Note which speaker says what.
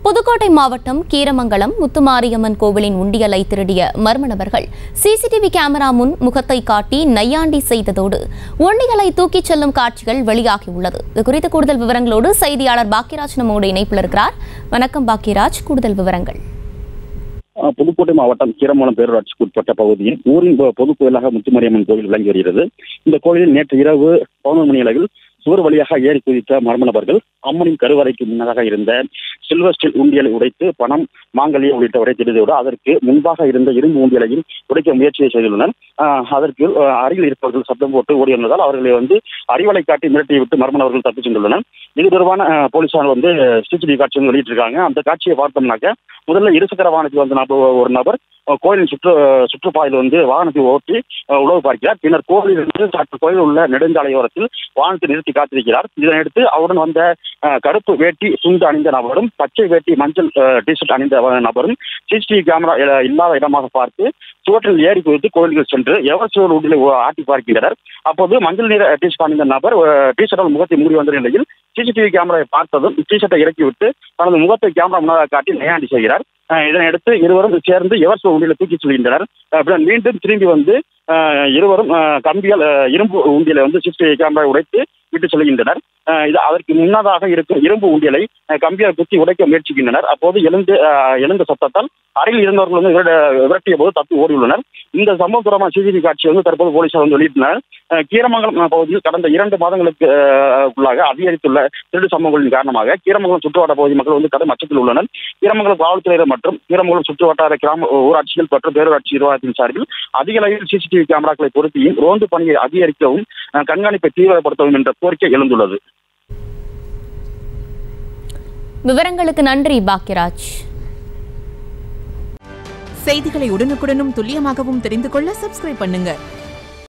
Speaker 1: புதுக்கோட்டை மாவட்டம் கீரமங்கலம் முத்துமாரியம்மன் கோவிலின் உண்டியலை திருடிய மர்ம நபர்கள் சிசிடிவி கேமரா முன் முகத்தை காட்டி நையாண்டி செய்ததோடு உண்டியலை தூக்கிச் செல்லும் காட்சிகள் வெளியாகியுள்ளது இது குறித்த கூடுதல் விவரங்களோடு செய்தியாளர் பாக்கியராஜ் நம்மோடு இணைப்பில் இருக்கிறார் வணக்கம் பாக்கியராஜ் கூடுதல் விவரங்கள்
Speaker 2: அஹ் புதுக்கோட்டை மாவட்டம் கீரமங்கலம் பேரூராட்சிக்கு உட்பட்ட பகுதியில் ஊரின் பொ- பொது கோயிலாக முத்துமாரியம்மன் கோயில் விளங்கி வருகிறது இந்த கோயிலில் நேற்று இரவு பதினொரு மணி அளவில் சுவர் வழியாக ஏறி குதித்த மர்ம நபர்கள் அம்மனின் கருவறைக்கு முன்னதாக இருந்த சில்வர் ஸ்டீல் உண்டியலை உடைத்து பணம் மாங்கல்யம் உள்ளிட்டவரை திருடியோடு அதற்கு முன்பாக இருந்த இரும்பு உண்டியலையும் உடைக்க முயற்சியை செய்துள்ளனர் அஹ் அதற்கு அஹ், அருகில் இருப்பவர்கள் சப்தம் போட்டு ஓடி வந்ததால் அவர்களை வந்து அறிவலை காட்டி மிரட்டி விட்டு மர்ம நபர்கள் தப்பிச் சென்றுள்ளனர் இது தொடர்பான அஹ், போலீசார் வந்து சிசிடிவி காட்சி வந்து வெளியிட்டிருக்காங்க அந்த காட்சியை பார்த்தோம்னாக்க முதல்ல இருசக்கர வாகனத்தில் வந்த நபர் ஒரு நபர் அஹ், கோயிலின் சுற்று அஹ், சுற்றுப்பாதையில் வந்து வாகனத்தை ஓட்டி அஹ், உழவு பார்க்கிறார் பின்னர் கோவிலில் இருந்து சற்று கோயில் உள்ள நெடுஞ்சாலையோரத்தில் வாகனத்தை நிறுத்தி காத்திருக்கிறார் இதனையடுத்து அவருடன் வந்த அஹ், கருப்பு வேட்டி துண்டு அணிந்த நபரும் பச்சை வேட்டி மஞ்சள் டிஷர்ட் அணிந்த அஹ், நபரும் சிசிடிவி கேமரா இல- இல்லாத இடமாக பார்த்து சுவற்றில் ஏறி குதித்து கோயில்கள் சென்று எவர் சுவர் உடலை ஆட்டி பார்க்கின்றனர் அப்போது மஞ்சள் நிற டிஷர்ட் அணிந்த நபர் டிஷர்ட்டால் முகத்தை மூடி வந்த நிலையில் சிசிடிவி கேமராவை பார்த்ததும் டிஷர்ட்டை இறக்கிவிட்டு தனது முகத்தை கேமரா முன்னதாக காட்டி நையாண்டி செய்கிறார் அஹ் இதனையடுத்து இருவரும் சேர்ந்து எவர் சுவர் உண்டியலை தூக்கி செல்கின்றனர் அஹ் பின்னர் மீண்டும் திரும்பி வந்து அஹ் இருவரும் அஹ் கம்பியால் அஹ் இரும்பு உண்டியலை வந்து சிசிடிவி கேமரா உடைத்து விட்டு செல்கின்றனர் அஹ் இது அதற்கு முன்னதாக இருக்கும் இரும்பு உண்டியலை அஹ் கம்பியால் குத்தி உடைக்க முயற்சிக்கின்றனர் அப்போது எழுந்து அஹ் எழுந்த சத்தத்தால் அருகில் இருந்தவர்கள் வந்து விரட- விரட்டிய போது தப்பி ஓடியுள்ளனர் இந்த சம்பவம் தொடர்பான சிசிடிவி காட்சி வந்து தற்போது போலீசார் வந்து வெளியிட்டனர் அஹ் கீரமங்கலம் அஹ், பகுதியில் கடந்த இரண்டு மாதங்களுக்கு அஹ், உள்ளாக அதிகரித்துள்ள திருடு சம்பவங்களின் காரணமாக கீரமங்கலம் சுற்றுவட்டார பகுதி மக்கள் வந்து கடும் அச்சத்தில் உள்ளனர் கீரமங்கலம் காவல்துறையினர் மற்றும் கீரமங்கலம் சுற்றுவட்டார கிராம ஊராட்சிகள் மற்றும் பேரூராட்சி நிர்வாகத்தின் சார்பில் அதிக அளவில் சிசிடிவி கேமராக்களை பொருத்தியும் ரோந்து பணியை அதிகரிக்கவும் அஹ், கண்காணிப்பை தீவிரப்படுத்தவும் என்ற கோரிக்கை எழுந்துள்ளது
Speaker 1: விவரங்களுக்கு நன்றி பாக்கியராஜ்
Speaker 3: செய்திகளை உடனுக்குடனும் துல்லியமாகவும் தெரிந்து கொள்ள சப்ஸ்கிரைப் பண்ணுங்க